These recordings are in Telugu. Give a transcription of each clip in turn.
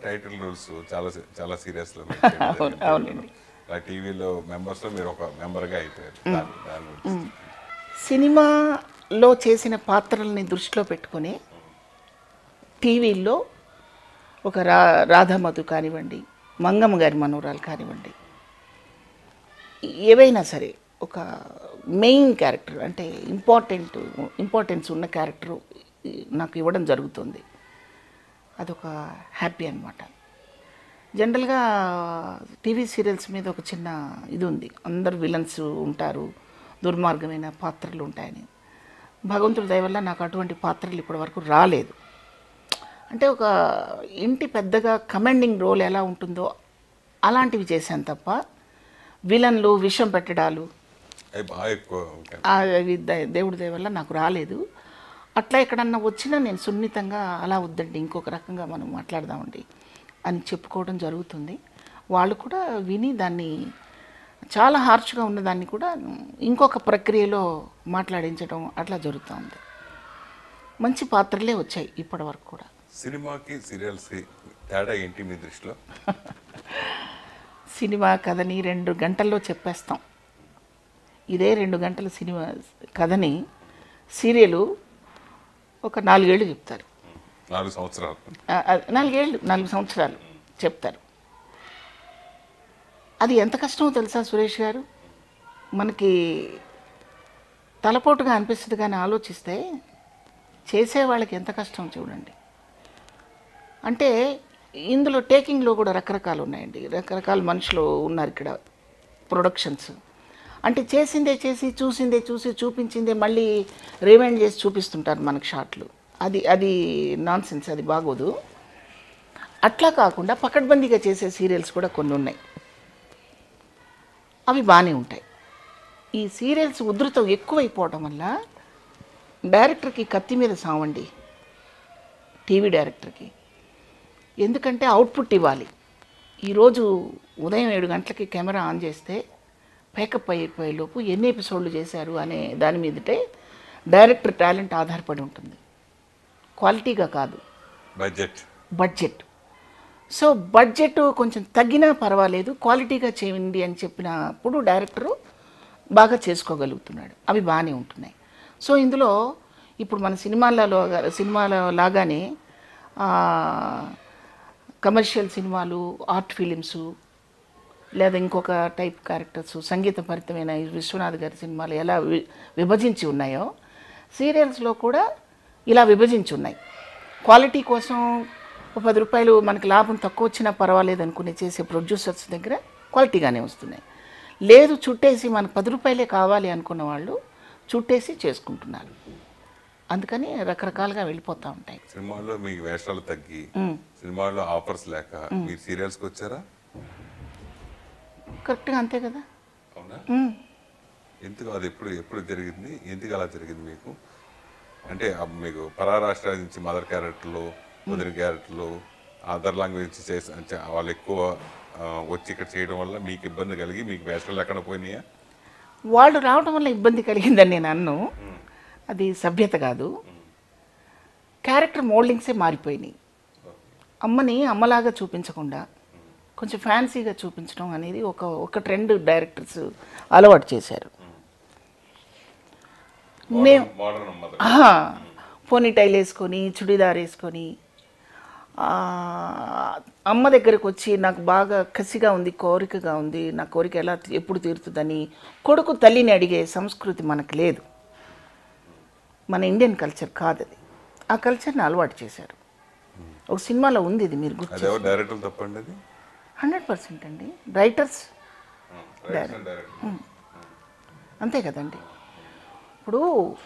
టైటిల్ రోల్స్ చాలా చాలా సీరియస్ లో అవును, అవునండి. టీవీలో మెంబర్స్ లో మీరు ఒక మెంబర్ గా అయిపోయారు దాని దాని గురించి. సినిమాలో చేసిన పాత్రల్ని దృష్టిలో పెట్టుకొని టీవీల్లో ఒక రా రాధామధు కానివ్వండి మంగమ్మ గారి మనోరాలు కానివ్వండి ఏవైనా సరే ఒక మెయిన్ క్యారెక్టర్ అంటే ఇంపార్టెంట్ ఇంపార్టెన్స్ ఉన్న క్యారెక్టర్ నాకు ఇవ్వడం జరుగుతుంది అదొక హ్యాపీ అనమాట జనరల్గా టీవీ సీరియల్స్ మీద ఒక చిన్న ఇది ఉంది అందరు విలన్స్ ఉంటారు దుర్మార్గమైన పాత్రలు ఉంటాయని భగవంతుడి దయ వల్ల నాకు అటువంటి పాత్రలు ఇప్పటివరకు రాలేదు అంటే ఒక ఇంటి పెద్దగా కమాండింగ్ రోల్ ఎలా ఉంటుందో అలాంటివి చేశాను తప్ప విలన్లు విషం పెట్టడాలు అవి బాగా ఎక్కువ ఉంటాయి. ఆ అవి ద- దేవుడి దయ వల్ల నాకు రాలేదు అట్లా ఎక్కడన్నా వచ్చినా నేను సున్నితంగా అలా వద్దండి ఇంకొక రకంగా మనం మాట్లాడదామండి అని చెప్పుకోవడం జరుగుతుంది వాళ్ళు కూడా విని దాన్ని చాలా హార్ష్గా ఉన్న దాన్ని కూడా ఇంకొక ప్రక్రియలో మాట్లాడించడం అట్లా జరుగుతూ ఉంది మంచి పాత్రలే వచ్చాయి ఇప్పటి వరకు కూడా సినిమాకి సీరియల్స్ కి తేడా ఏంటి మీ దృష్టిలో సినిమా కథని రెండు గంటల్లో చెప్పేస్తాం ఇదే రెండు గంటల సినిమా కథని సీరియలు ఒక నాలుగేళ్ళు చెప్తారు నాలుగు సంవత్సరాలు ఆ, ఆ, నాలుగేళ్ళు నాలుగు సంవత్సరాలు చెప్తారు అది ఎంత కష్టమో తెలుసా సురేష్ గారు మనకి తలపోటుగా అనిపిస్తుంది కానీ ఆలోచిస్తే చేసే వాళ్ళకి ఎంత కష్టం చూడండి అంటే ఇందులో టేకింగ్లో కూడా రకరకాలు ఉన్నాయండి రకరకాల మనుషులు ఉన్నారు ఇక్కడ ప్రొడక్షన్స్ అంటే చేసిందే చేసి చూసిందే చూసి చూపించిందే మళ్ళీ రిమైండ్ చేసి చూపిస్తుంటారు మనకు షాట్లు అది అది నాన్ సెన్స్ అది బాగోదు అట్లా కాకుండా పకడ్బందీగా చేసే సీరియల్స్ కూడా కొన్ని ఉన్నాయి అవి బాగానే ఉంటాయి ఈ సీరియల్స్ ఉధృతం ఎక్కువైపోవడం వల్ల డైరెక్టర్కి కత్తి మీద సావండి టీవీ డైరెక్టర్కి ఎందుకంటే అవుట్పుట్ ఇవ్వాలి ఈరోజు ఉదయం ఏడు గంటలకి కెమెరా ఆన్ చేస్తే పేకప్ అయిపోయే లోపు ఎన్ని ఎపిసోడ్లు చేశారు అనే దాని మీదటే డైరెక్టర్ టాలెంట్ ఆధారపడి ఉంటుంది క్వాలిటీగా కాదు బడ్జెట్ బడ్జెట్ సో బడ్జెట్ కొంచెం తగ్గినా పర్వాలేదు క్వాలిటీగా చేయండి అని చెప్పినప్పుడు డైరెక్టరు బాగా చేసుకోగలుగుతున్నాడు అవి బాగానే ఉంటున్నాయి సో ఇందులో ఇప్పుడు మన సినిమాలలో సినిమాల లాగానే కమర్షియల్ సినిమాలు ఆర్ట్ ఫిలిమ్స్ లేదా ఇంకొక టైప్ క్యారెక్టర్స్ సంగీతభరితమైన ఈ విశ్వనాథ్ గారి సినిమాలు ఎలా వి- విభజించి ఉన్నాయో సీరియల్స్లో కూడా ఇలా విభజించి ఉన్నాయి క్వాలిటీ కోసం ఒక పది రూపాయలు మనకి లాభం తక్కువ వచ్చినా పర్వాలేదు అనుకునే చేసే ప్రొడ్యూసర్స్ దగ్గర క్వాలిటీగానే వస్తున్నాయి లేదు చుట్టేసి మనకు పది రూపాయలే కావాలి అనుకున్న వాళ్ళు చుట్టేసి చేసుకుంటున్నారు అందుకని రకరకాలుగా వెళ్ళిపోతూ ఉంటాయి సినిమాల్లో మీ వేషాలు తగ్గి సినిమాల్లో ఆఫర్స్ లేక మీరు సీరియల్స్కి వచ్చారా కరెక్ట్గా అంతే కదా అవునా మ్మ్. ఎందుకు అది ఎప్పుడు ఎప్పుడు జరిగింది ఎందుకు అలా జరిగింది మీకు అంటే ఆ మీకు పరా రాష్ట్రాల నుంచి మదర్ క్యారెక్టర్లు వదిన క్యారెక్టర్లు అదర్ లాంగ్వేజ్ నుంచి చేసి అంటే వాళ్ళు ఎక్కువ ఆ, వచ్చి ఇక్కడ చేయడం వల్ల మీకు ఇబ్బంది కలిగి మీకు వేషాలు ఎక్కడ పోయినాయా వాళ్ళు రావడం వల్ల ఇబ్బంది కలిగిందని నేను అన్ను అది సభ్యత కాదు క్యారెక్టర్ మోల్డింగ్సే మారిపోయినాయి అమ్మని అమ్మలాగా చూపించకుండా కొంచెం ఫ్యాన్సీగా చూపించడం అనేది ఒక ఒక ట్రెండ్ డైరెక్టర్స్ అలవాటు చేశారు మేము మోడర్న్ మదర్ ఆహా, పోనీ టైల్ వేసుకొని చుడిదార్ వేసుకొని ఆ, అమ్మ దగ్గరకు వచ్చి నాకు బాగా కసిగా ఉంది కోరికగా ఉంది నా కోరిక ఎలా ఎప్పుడు తీరుతుందని కొడుకు తల్లిని అడిగే సంస్కృతి మనకు లేదు మన ఇండియన్ కల్చర్ కాదు అది ఆ కల్చర్ని అలవాటు చేశారు ఒక సినిమాలో ఉంది ఇది మీరు గుర్తు అదేవో డైరెక్టర్ తప్పండి అది హండ్రెడ్ పర్సెంట్ అండి రైటర్స్ డైరెక్టర్ అంతే కదండి ఇప్పుడు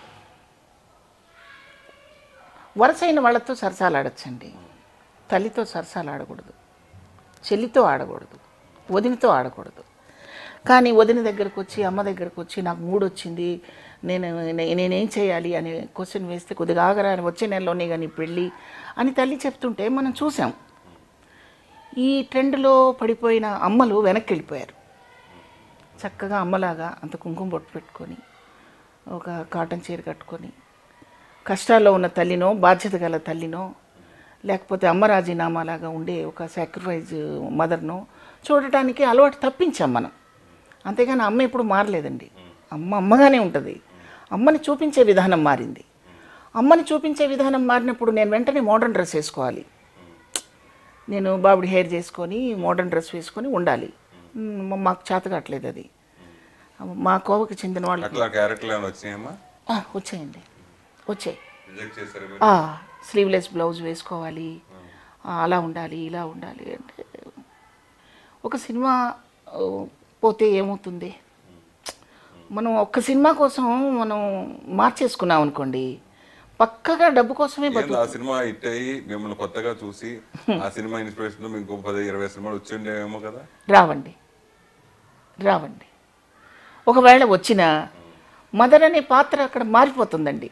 వరుసైన వాళ్ళతో సరసాలు ఆడచ్చండి తల్లితో సరసాలు ఆడకూడదు చెల్లితో ఆడకూడదు వదినతో ఆడకూడదు కానీ వదిన దగ్గరకు వచ్చి అమ్మ దగ్గరకు వచ్చి నాకు మూడు వచ్చింది నేను నే- నేనేం చేయాలి అని క్వశ్చన్ వేస్తే కొద్దిగా ఆగరా అని వచ్చే నెలలోనే కానీ పెళ్ళి అని తల్లి చెప్తుంటే మనం చూసాం ఈ ట్రెండ్లో పడిపోయిన అమ్మలు వెనక్కి వెళ్ళిపోయారు చక్కగా అమ్మలాగా అంత కుంకుమ బొట్టు పెట్టుకొని ఒక కాటన్ చీర కట్టుకొని కష్టాల్లో ఉన్న తల్లినో బాధ్యత గల తల్లినో లేకపోతే అమ్మ రాజీనామా లాగా ఉండే ఒక సాక్రిఫైజ్ మదర్ను చూడటానికి అలవాటు తప్పించాం మనం అంతేగాని అమ్మ ఇప్పుడు మారలేదండి అమ్మ అమ్మగానే ఉంటుంది అమ్మని చూపించే విధానం మారింది అమ్మని చూపించే విధానం మారినప్పుడు నేను వెంటనే మోడర్న్ డ్రెస్ వేసుకోవాలి నేను బాబుడి హెయిర్ చేసుకొని మోడర్న్ డ్రెస్ వేసుకొని ఉండాలి మ్, మాకు చేత కావట్లేదు అది మా కోవకి చెందిన వాళ్ళు అట్లా క్యారెక్టర్లు ఏమైనా వచ్చినాయమ్మా ఆ, వచ్చాయండి వచ్చాయి రిజెక్ట్ చేశారు మీరు? స్లీవ్లెస్ బ్లౌజ్ వేసుకోవాలి ఆ, అలా ఉండాలి ఇలా ఉండాలి అంటే ఒక సినిమా ఆ, పోతే ఏమవుతుంది మనం ఒక్క సినిమా కోసం మనం మార్చేసుకున్నాం అనుకోండి పక్కగా డబ్బు కోసమే బతు ఏంది ఆ సినిమా హిట్ అయ్యి మిమ్మల్ని కొత్తగా చూసి ఆ సినిమా ఇన్స్పిరేషన్ తో మీకు పది ఇరవై సినిమాలు వచ్చి ఉండేవేమో కదా రావండి రావండి ఒకవేళ వచ్చిన మదర్ అనే పాత్ర అక్కడ మారిపోతుందండి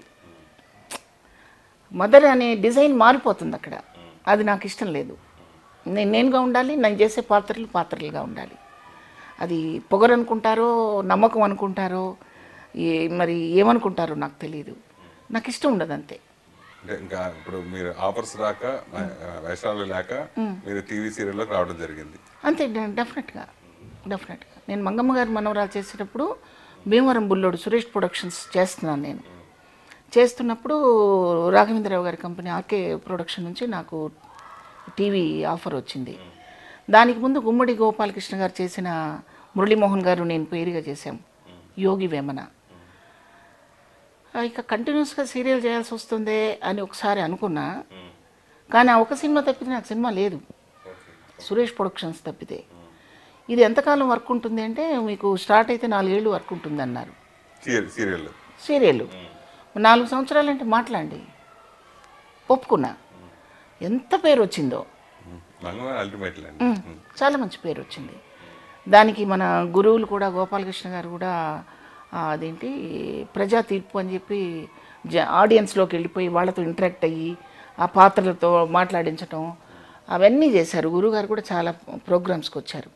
మదర్ అనే డిజైన్ మారిపోతుంది అక్కడ అది నాకు ఇష్టం లేదు నేను నేనుగా ఉండాలి నేను చేసే పాత్రలు పాత్రలుగా ఉండాలి అది పొగరు అనుకుంటారో నమ్మకం అనుకుంటారో ఏ మరి ఏమనుకుంటారో నాకు తెలియదు నాకు ఇష్టం ఉండదు అంతే అంటే ఇంకా ఇప్పుడు మీరు ఆఫర్స్ రాక మ- వేషాలు లేక మీరు టీవీ సీరియల్లోకి రావడం జరిగింది అంతే డె- డెఫినెట్గా డెఫినెట్గా నేను మంగమ్మ గారి మనవరాలు చేసేటప్పుడు భీమవరం బుల్లోడు సురేష్ ప్రొడక్షన్స్ చేస్తున్నాను నేను చేస్తున్నప్పుడు రాఘవేంద్రరావు గారి కంపెనీ ఆర్కే ప్రొడక్షన్ నుంచి నాకు టీవీ ఆఫర్ వచ్చింది దానికి ముందు గుమ్మడి గోపాలకృష్ణ గారు చేసిన మురళీమోహన్ గారు నేను పేరుగా చేశాం యోగి వేమన ఆ, ఇక కంటిన్యూస్గా సీరియల్ చేయాల్సి వస్తుందే అని ఒకసారి అనుకున్నా కానీ ఆ ఒక సినిమా తప్పితే నాకు సినిమా లేదు సురేష్ ప్రొడక్షన్స్ తప్పితే ఇది ఎంతకాలం వర్క్ ఉంటుంది అంటే మీకు స్టార్ట్ అయితే నాలుగేళ్ళు వర్క్ ఉంటుంది అన్నారు సీరియల్ సీరియల్ సీరియల్ నాలుగు సంవత్సరాలు అంటే మాట్లాడండి ఒప్పుకున్నా ఎంత పేరు వచ్చిందో మంగళవారం అల్టిమేట్ అండి ఉమ్, చాలా మంచి పేరు వచ్చింది దానికి మన గురువులు కూడా గోపాలకృష్ణ గారు కూడా ఆ, అదేంటి ప్రజా తీర్పు అని చెప్పి జ ఆడియన్స్లోకి వెళ్ళిపోయి వాళ్ళతో ఇంటరాక్ట్ అయ్యి ఆ పాత్రలతో మాట్లాడించటం అవన్నీ చేశారు గురువుగారు కూడా చాలా ప్రోగ్రామ్స్కి వచ్చారు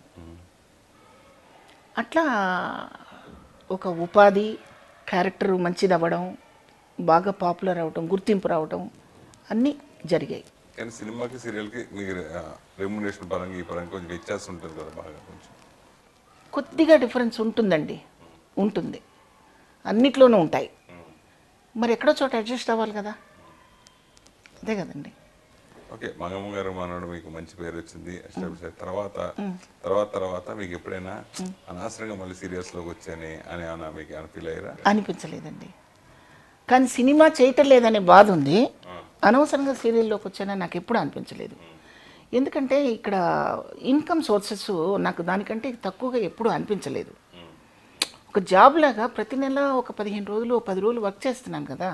అట్లా ఒక ఉపాధి క్యారెక్టర్ మంచిది అవ్వడం బాగా పాపులర్ అవ్వటం గుర్తింపు రావటం అన్నీ జరిగాయి కానీ సినిమాకి సీరియల్కి మీకు రెమ్యునేషన్ పరంగా ఈ పరంగా కొంచెం వ్యత్యాసం ఉంటుంది కదా బాగా కొంచెం కొద్దిగా డిఫరెన్స్ ఉంటుందండి ఉంటుంది అన్నిట్లోనూ ఉంటాయి మరి ఎక్కడో చోట అడ్జస్ట్ అవ్వాలి కదా అదే కదండి ఓకే మంగమ్మ గారు మనోడు మీకు మంచి పేరు వచ్చింది ఎస్టాబ్లిష్ అయిన తర్వాత తర్వాత తర్వాత మీకు ఎప్పుడైనా అనవసరంగా మళ్ళీ సీరియల్స్ లోకి వచ్చాని అని ఏమన్నా మీకు ఏమైనా ఫీల్ అయ్యారా అనిపించలేదండి కానీ సినిమా చేయటం లేదనే బాధ ఉంది అనవసరంగా సీరియల్లోకి వచ్చానని నాకు ఎప్పుడు అనిపించలేదు ఎందుకంటే ఇక్కడ ఇన్కమ్ సోర్సెస్ నాకు దానికంటే తక్కువగా ఎప్పుడూ అనిపించలేదు ఒక జాబ్ లాగా ప్రతి నెల ఒక పదిహేను రోజులు ఒక పది రోజులు వర్క్ చేస్తున్నాను కదా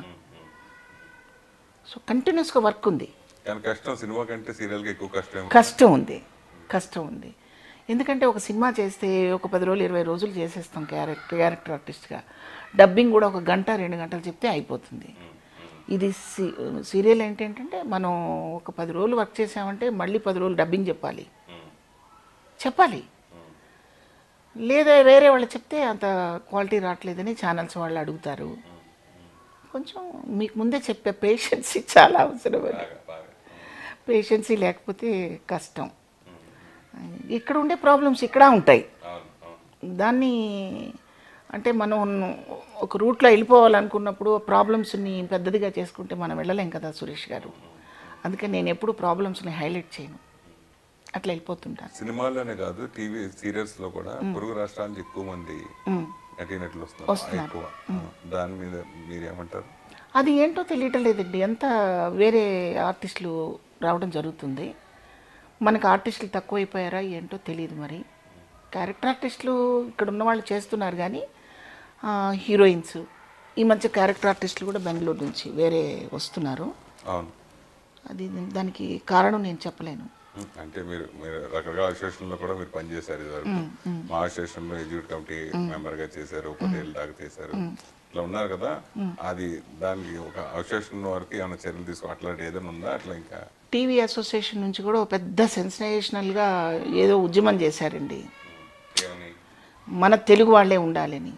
సో కంటిన్యూస్గా వర్క్ ఉంది కానీ కష్టం సినిమా కంటే సీరియల్కి ఎక్కువ కష్టం ఏమో. కష్టం ఉంది కష్టం ఉంది ఎందుకంటే ఒక సినిమా చేస్తే ఒక పది రోజులు ఇరవై రోజులు చేసేస్తాం క్యారెక్టర్ క్యారెక్టర్ ఆర్టిస్ట్గా డబ్బింగ్ కూడా ఒక గంట రెండు గంటలు చెప్తే అయిపోతుంది ఇది సీ సీరియల్ ఏంటంటే మనం ఒక పది రోజులు వర్క్ చేసామంటే మళ్ళీ పది రోజులు డబ్బింగ్ చెప్పాలి చెప్పాలి లేదా వేరే వాళ్ళు చెప్తే అంత క్వాలిటీ రావట్లేదని ఛానల్స్ వాళ్ళు అడుగుతారు కొంచెం మీకు ముందే చెప్పే పేషెన్సీ చాలా అవసరం అది బాగా బాగా పేషెన్సీ లేకపోతే కష్టం ఇక్కడ ఉండే ప్రాబ్లమ్స్ ఇక్కడ ఉంటాయి అవును అవును దాన్ని అంటే మనం ఒక రూట్లో వెళ్ళిపోవాలనుకున్నప్పుడు ప్రాబ్లమ్స్ని పెద్దదిగా చేసుకుంటే మనం వెళ్ళలేం కదా సురేష్ గారు అందుకని నేను ఎప్పుడు ప్రాబ్లమ్స్ని హైలైట్ చేయను అట్లా వెళ్ళిపోతుంటాను సినిమాల్లోనే కాదు టీవీ సీరియల్స్ లో కూడా పొరుగు రాష్ట్రాల నుంచి ఎక్కువ మంది మ్. నటీనటులు వస్తున్నారు ఎక్కువ దాని మీద మీరు ఏమంటారు అది ఏంటో తెలియటం లేదండి ఎంత వేరే ఆర్టిస్టులు రావడం జరుగుతుంది మనకు ఆర్టిస్టులు తక్కువైపోయారా ఏంటో తెలియదు మరి క్యారెక్టర్ ఆర్టిస్టులు ఇక్కడ ఉన్న వాళ్ళు చేస్తున్నారు కానీ ఆ, హీరోయిన్స్ ఈ మధ్య క్యారెక్టర్ ఆర్టిస్టులు కూడా బెంగళూరు నుంచి వేరే వస్తున్నారు అవును అది దానికి కారణం నేను చెప్పలేను ఉమ్, అంటే మీరు మీరు రకరకాల అసోసియేషన్ లో కూడా మీరు పనిచేశారు ఇదివరకు మా అసోసియేషన్ లో ఎగ్జిక్యూటివ్ కమిటీ మెంబర్ గా చేశారు పదేళ్ళు దాకా చేశారు ఇట్లా ఉన్నారు కదా అది దానికి ఒక అసోసియేషన్ వరకు ఏమైనా చర్యలు తీసుకో అట్లాంటి ఏదైనా ఉందా అట్లా ఇంకా టీవీ అసోసియేషన్ నుంచి కూడా ఒక పెద్ద సెన్సేషనల్గా ఏదో ఉద్యమం చేశారండి ఏమని మన తెలుగు వాళ్ళే ఉండాలని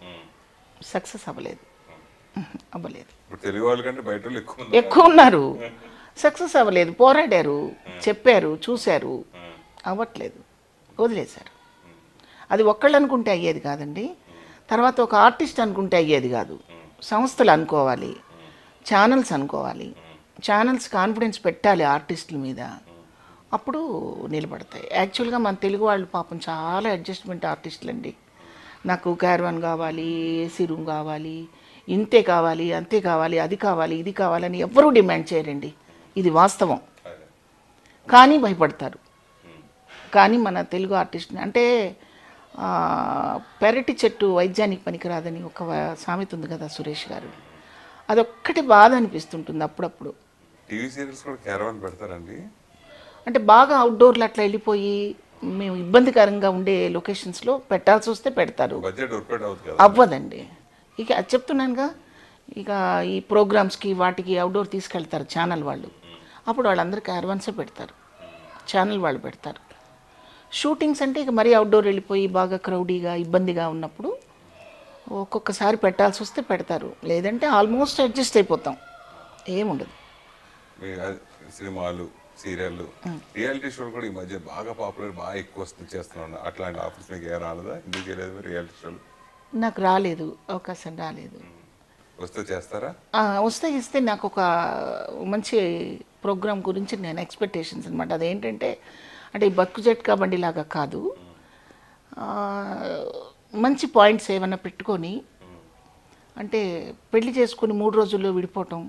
సక్సెస్ అవ్వలేదు అవ్వలేదు ఇప్పుడు తెలుగు వాళ్ళ కంటే బయట వాళ్ళు ఎక్కువ ఉన్నారు ఎక్కువ ఉన్నారు సక్సెస్ అవ్వలేదు పోరాడారు చెప్పారు చూశారు అవ్వట్లేదు వదిలేశారు అది ఒక్కళ్ళు అనుకుంటే అయ్యేది కాదండి తర్వాత ఒక ఆర్టిస్ట్ అనుకుంటే అయ్యేది కాదు సంస్థలు అనుకోవాలి ఛానల్స్ అనుకోవాలి ఛానల్స్ కాన్ఫిడెన్స్ పెట్టాలి ఆర్టిస్టుల మీద అప్పుడు నిలబడతాయి యాక్చువల్గా మన తెలుగు వాళ్ళు పాపం చాలా అడ్జస్ట్మెంట్ ఆర్టిస్టులు అండి నాకు క్యారవాన్ కావాలి ఏసీ రూమ్ కావాలి ఇంతే కావాలి అంతే కావాలి అది కావాలి ఇది కావాలని ఎవ్వరూ డిమాండ్ చేయరండి ఇది వాస్తవం కానీ భయపడతారు కానీ మన తెలుగు ఆర్టిస్ట్ అంటే ఆ, పెరటి చెట్టు వైద్యానికి పనికిరాదని ఒక వ- సామెత ఉంది కదా సురేష్ గారు అదొక్కటి బాధ అనిపిస్తుంటుంది అప్పుడప్పుడు టీవీ సీరియల్స్ కూడా క్యారవాన్ పెడతారండి అంటే బాగా అవుట్డోర్లు అట్లా వెళ్ళిపోయి మేము ఇబ్బందికరంగా ఉండే లొకేషన్స్లో పెట్టాల్సి వస్తే పెడతారు బడ్జెట్ వర్కౌట్ అవుతుంది కదా అవ్వదండి ఇక అది చెప్తున్నానుగా ఇక ఈ ప్రోగ్రామ్స్కి వాటికి అవుట్డోర్ తీసుకెళ్తారు ఛానల్ వాళ్ళు అప్పుడు వాళ్ళందరూ క్యారవన్సే పెడతారు ఛానల్ వాళ్ళు పెడతారు షూటింగ్స్ అంటే ఇక మరీ అవుట్డోర్ వెళ్ళిపోయి బాగా క్రౌడీగా ఇబ్బందిగా ఉన్నప్పుడు ఒక్కొక్కసారి పెట్టాల్సి వస్తే పెడతారు లేదంటే ఆల్మోస్ట్ అడ్జస్ట్ అయిపోతాం ఏముండదు మీ అది సినిమాలు సీరియల్ రియాలిటీ షోలు కూడా ఈ మధ్య బాగా పాపులర్ బాగా ఎక్కువ వస్తుంది చేస్తున్నాను అట్లాంటి ఆఫర్స్ మీకు ఏం రాలేదా ఎందుకు చేయలేదు మీరు రియాలిటీ షోలు నాకు రాలేదు అవకాశం రాలేదు వస్తే చేస్తారా ఆ, వస్తే ఇస్తే నాకు ఒక మంచి ప్రోగ్రామ్ గురించి నేను ఎక్స్పెక్టేషన్స్ అనమాట అదేంటంటే అంటే ఈ బక్కు జట్కా బండి లాగా కాదు ఆ, మంచి పాయింట్స్ ఏమైనా పెట్టుకొని అంటే పెళ్లి చేసుకుని మూడు రోజుల్లో విడిపోవటం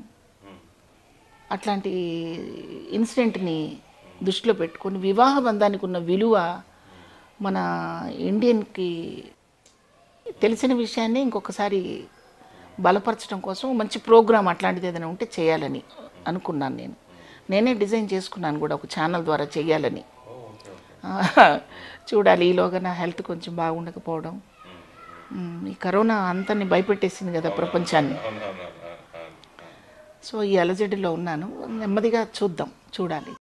అట్లాంటి ఇన్సిడెంట్ని దృష్టిలో పెట్టుకొని వివాహ బంధానికి ఉన్న విలువ మన ఇండియన్కి తెలిసిన విషయాన్ని ఇంకొకసారి బలపరచడం కోసం మంచి ప్రోగ్రామ్ అట్లాంటిది ఏదైనా ఉంటే చేయాలని అనుకున్నాను నేను నేనే డిజైన్ చేసుకున్నాను కూడా ఒక ఛానల్ ద్వారా చేయాలని ఆ, చూడాలి ఈలోగా నా హెల్త్ కొంచెం బాగుండకపోవడం మ్, ఈ కరోనా అంతని భయపెట్టేసింది కదా ప్రపంచాన్ని సో ఈ అలజడిలో ఉన్నాను నెమ్మదిగా చూద్దాం చూడాలి